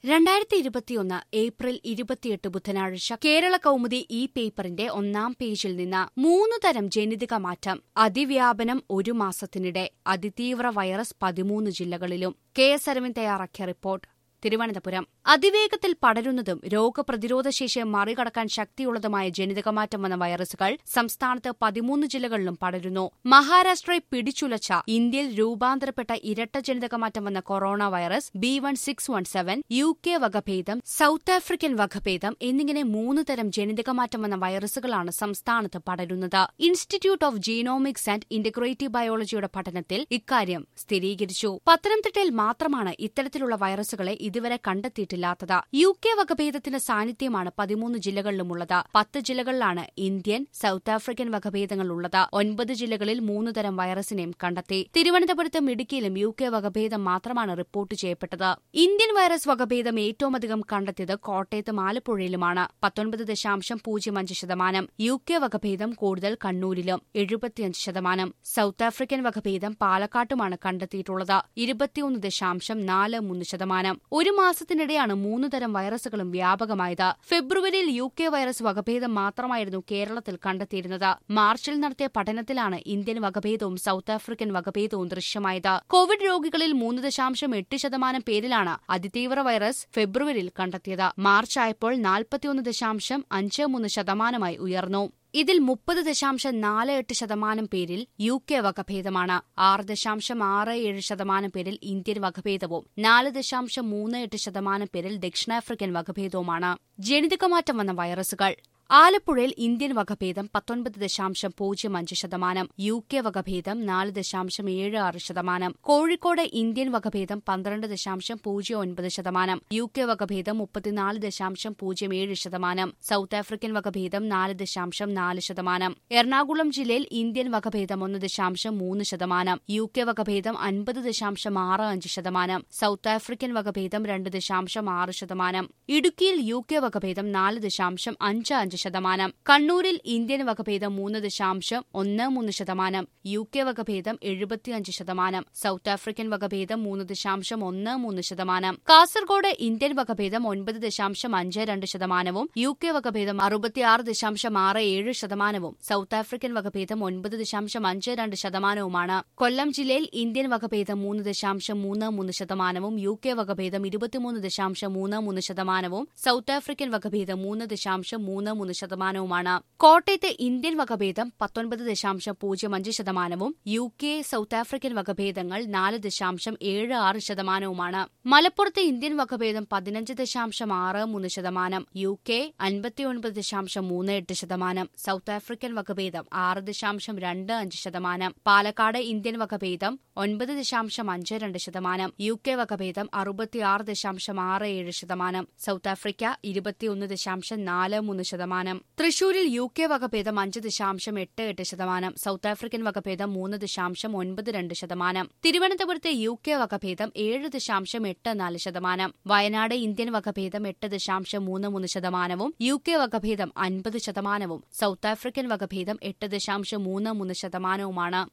രണ്ടായിരത്തി ഇരുപത്തിയൊന്ന് ഏപ്രിൽ ഇരുപത്തിയെട്ട് ബുധനാഴ്ച കേരള കൗമുദി ഈ പേപ്പറിന്റെ ഒന്നാം പേജിൽ നിന്ന് മൂന്ന് തരം ജനിതക മാറ്റം അതിവ്യാപനം ഒരു മാസത്തിനിടെ അതിതീവ്ര വൈറസ് പതിമൂന്ന് ജില്ലകളിലും കെ എസ് അരവിന്ദ് തയ്യാറാക്കിയ റിപ്പോർട്ട് തിരുവനന്തപുരം അതിവേഗത്തിൽ പടരുന്നതും രോഗപ്രതിരോധ ശേഷി മറികടക്കാൻ ശക്തിയുള്ളതുമായ ജനിതകമാറ്റം വന്ന വൈറസുകൾ സംസ്ഥാനത്ത് പതിമൂന്ന് ജില്ലകളിലും പടരുന്നു മഹാരാഷ്ട്രയെ പിടിച്ചുലച്ച ഇന്ത്യയിൽ രൂപാന്തരപ്പെട്ട ഇരട്ട ജനിതകമാറ്റം വന്ന corona virus B one six one seven U K വകഭേദം സൌത്ത് ആഫ്രിക്കൻ വകഭേദം എന്നിങ്ങനെ മൂന്ന് തരം ജനിതകമാറ്റം വന്ന വൈറസുകളാണ് സംസ്ഥാനത്ത് പടരുന്നത് institute of genomics and integrative ബയോളജിയുടെ പഠനത്തിൽ ഇക്കാര്യം സ്ഥിരീകരിച്ചു പത്തനംതിട്ടയിൽ മാത്രമാണ് ഇത്തരത്തിലുള്ള വൈറസുകളെ ഇതുവരെ കണ്ടെത്തിയിട്ടില്ലാത്തത് യു കെ വകഭേദത്തിന്റെ സാന്നിധ്യമാണ് പതിമൂന്ന് ജില്ലകളിലുമുള്ളത് പത്ത് ജില്ലകളിലാണ് ഇന്ത്യൻ സൌത്ത് ആഫ്രിക്കൻ വകഭേദങ്ങൾ ഉള്ളത് ഒൻപത് ജില്ലകളിൽ മൂന്ന് തരം വൈറസിനെയും കണ്ടെത്തി തിരുവനന്തപുരത്തും ഇടുക്കിയിലും യു കെ വകഭേദം മാത്രമാണ് റിപ്പോർട്ട് ചെയ്യപ്പെട്ടത് ഇന്ത്യൻ വൈറസ് വകഭേദം ഏറ്റവുമധികം കണ്ടെത്തിയത് കോട്ടയത്തും ആലപ്പുഴയിലുമാണ് പത്തൊൻപത് ദശാംശം പൂജ്യം അഞ്ച് ശതമാനം യു കെ വകഭേദം കൂടുതൽ കണ്ണൂരിലും എഴുപത്തിയഞ്ച് ശതമാനം സൌത്ത് ആഫ്രിക്കൻ വകഭേദം പാലക്കാട്ടുമാണ് കണ്ടെത്തിയിട്ടുള്ളത് ഇരുപത്തിയൊന്ന് ദശാംശം നാല് മൂന്ന് ശതമാനം ഒരു മാസത്തിനിടെയാണ് മൂന്ന് തരം വൈറസുകളും വ്യാപകമായത് ഫെബ്രുവരിയിൽ യു കെ വൈറസ് വകഭേദം മാത്രമായിരുന്നു കേരളത്തിൽ കണ്ടെത്തിയിരുന്നത് മാർച്ചിൽ നടത്തിയ പഠനത്തിലാണ് ഇന്ത്യൻ വകഭേദവും സൌത്ത് ആഫ്രിക്കൻ വകഭേദവും ദൃശ്യമായത് കോവിഡ് രോഗികളിൽ മൂന്ന് ദശാംശം എട്ട് ശതമാനം പേരിലാണ് അതിതീവ്ര വൈറസ് ഫെബ്രുവരിയിൽ കണ്ടെത്തിയത് മാർച്ച് ആയപ്പോൾ നാൽപ്പത്തിയൊന്ന് ദശാംശം അഞ്ച് മൂന്ന് ശതമാനമായി ഉയർന്നു ഇതിൽ മുപ്പത് ദശാംശം നാല് എട്ട് ശതമാനം പേരിൽ യു കെ വകഭേദമാണ് ആറ് ദശാംശം ആറ് ഏഴ് ശതമാനം പേരിൽ ഇന്ത്യൻ വകഭേദവും നാല് ദശാംശം മൂന്ന് എട്ട് ശതമാനം പേരിൽ ദക്ഷിണാഫ്രിക്കൻ വകഭേദവുമാണ് ജനിതകമാറ്റം വന്ന വൈറസുകൾ ആലപ്പുഴയിൽ ഇന്ത്യൻ വകഭേദം പത്തൊൻപത് ദശാംശം പൂജ്യം അഞ്ച് ശതമാനം യു കെ വകഭേദം നാല് ദശാംശം ഏഴ് ആറ് ശതമാനം കോഴിക്കോട് ഇന്ത്യൻ വകഭേദം പന്ത്രണ്ട് ദശാംശം പൂജ്യം ഒൻപത് ശതമാനം യു കെ വകഭേദം മുപ്പത്തിനാല് ദശാംശം പൂജ്യം ഏഴ് ശതമാനം സൌത്ത് ആഫ്രിക്കൻ വകഭേദം നാല് ദശാംശം നാല് ശതമാനം എറണാകുളം ജില്ലയിൽ ഇന്ത്യൻ വകഭേദം ഒന്ന് ദശാംശം മൂന്ന് ശതമാനം യു കെ വകഭേദം അൻപത് ദശാംശം ആറ് അഞ്ച് ശതമാനം സൌത്ത് ആഫ്രിക്കൻ വകഭേദം രണ്ട് ദശാംശം ആറ് ശതമാനം ഇടുക്കിയിൽ യു കെ വകഭേദം നാല് ദശാംശം അഞ്ച് അഞ്ച് ശതമാനം കണ്ണൂരിൽ ഇന്ത്യൻ വകഭേദം മൂന്ന് ദശാംശം ഒന്ന് മൂന്ന് ശതമാനം യു കെ വകഭേദം എഴുപത്തിയഞ്ച് ശതമാനം സൌത്ത് ആഫ്രിക്കൻ വകഭേദം മൂന്ന് ദശാംശം ഒന്ന് മൂന്ന് ശതമാനം കാസർഗോഡ് ഇന്ത്യൻ വകഭേദം ഒൻപത് ദശാംശം അഞ്ച് രണ്ട് ശതമാനവും യു കെ വകഭേദം അറുപത്തിയാറ് ദശാംശം ആറ് ഏഴ് ശതമാനവും സൌത്ത് ആഫ്രിക്കൻ വകഭേദം ഒൻപത് ദശാംശം അഞ്ച് രണ്ട് ശതമാനവുമാണ് കൊല്ലം ജില്ലയിൽ ഇന്ത്യൻ വകഭേദം മൂന്ന് ദശാംശം മൂന്ന് മൂന്ന് ശതമാനവും യു കെ വകഭേദം ഇരുപത്തിമൂന്ന് ദശാംശം മൂന്ന് മൂന്ന് ശതമാനവും സൌത്ത് ആഫ്രിക്കൻ വകഭേദം മൂന്ന് ദശാംശം മൂന്ന് മൂന്ന് ശതമാനവുമാണ് കോട്ടയത്തെ ഇന്ത്യൻ വകഭേദം പത്തൊൻപത് ദശാംശം പൂജ്യം അഞ്ച് ശതമാനവും യു കെ സൌത്ത് ആഫ്രിക്കൻ വകഭേദങ്ങൾ നാല് ദശാംശം ഏഴ് ആറ് ശതമാനവുമാണ് മലപ്പുറത്തെ ഇന്ത്യൻ വകഭേദം പതിനഞ്ച് ദശാംശം ആറ് മൂന്ന് ശതമാനം യു കെ അൻപത്തിയൊൻപത് ദശാംശം മൂന്ന് എട്ട് ശതമാനം സൌത്ത് ആഫ്രിക്കൻ വകഭേദം ആറ് ദശാംശം രണ്ട് അഞ്ച് ശതമാനം പാലക്കാട് ഇന്ത്യൻ വകഭേദം ഒൻപത് ദശാംശം അഞ്ച് രണ്ട് ശതമാനം യു കെ വകഭേദം അറുപത്തിയാറ് ദശാംശം ആറ് ഏഴ് ശതമാനം സൌത്ത് ആഫ്രിക്ക ഇരുപത്തിയൊന്ന് ദശാംശം നാല് മൂന്ന് ശതമാനം തൃശൂരിൽ യു കെ വകഭേദം അഞ്ച് ദശാംശം എട്ട് എട്ട് ശതമാനം സൌത്ത് ആഫ്രിക്കൻ വകഭേദം മൂന്ന് ദശാംശം ഒൻപത് രണ്ട് ശതമാനം തിരുവനന്തപുരത്തെ യു കെ വകഭേദം ഏഴ് ദശാംശം എട്ട് നാല് ശതമാനം വയനാട് ഇന്ത്യൻ വകഭേദം എട്ട് ദശാംശം മൂന്ന് മൂന്ന് ശതമാനവും യു കെ വകഭേദം അൻപത് ശതമാനവും സൌത്ത് ആഫ്രിക്കൻ വകഭേദം എട്ട് ദശാംശം മൂന്ന് മൂന്ന് ശതമാനവുമാണ്